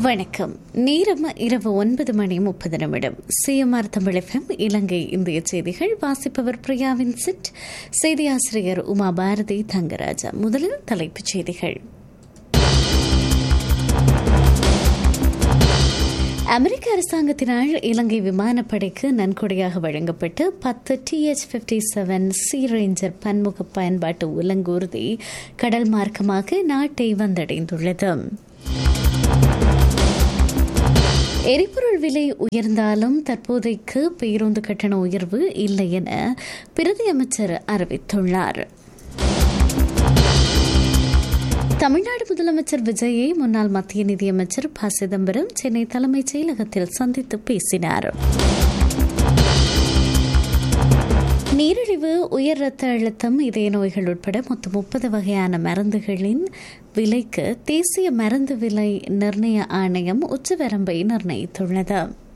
வணக்கம் நேரம் இரவு ஒன்பது மணி முப்பது நிமிடம் சிஎம்ஆர் தமிழகம் இலங்கை இந்திய செய்திகள் வாசிப்பவர் பிரியா வின்சென்ட் செய்தி ஆசிரியர் உமா பாரதி தங்கராஜா முதலில் தலைப்புச் செய்திகள் அமெரிக்க அரசாங்கத்தினால் இலங்கை விமானப்படைக்கு நன்கொடையாக வழங்கப்பட்ட பத்து TH fifty seven C Ranger பன்முக பயன்பாட்டு உலங்கூர்தி கடல் மார்க்கமாக நாட்டை வந்தடைந்துள்ளது எரிபொருள் விலை உயர்ந்தாலும் தற்போதைக்கு பேருந்து கட்டண உயர்வு இல்லை என பிரதி அமைச்சர் அறிவித்துள்ளார் தமிழ்நாடு முதலமைச்சர் விஜயை முன்னாள் மத்திய நிதியமைச்சர் ப சிதம்பரம் சென்னை தலைமைச் செயலகத்தில் சந்தித்து பேசினார் நீரிழிவு உயர் ரத்த அழுத்தம் இதய நோய்கள் உட்பட மொத்தம் முப்பது வகையான மருந்துகளின் விலைக்கு தேசிய மருந்து விலை நிர்ணய ஆணையம் உச்சவரம்பை நிர்ணயித்துள்ளது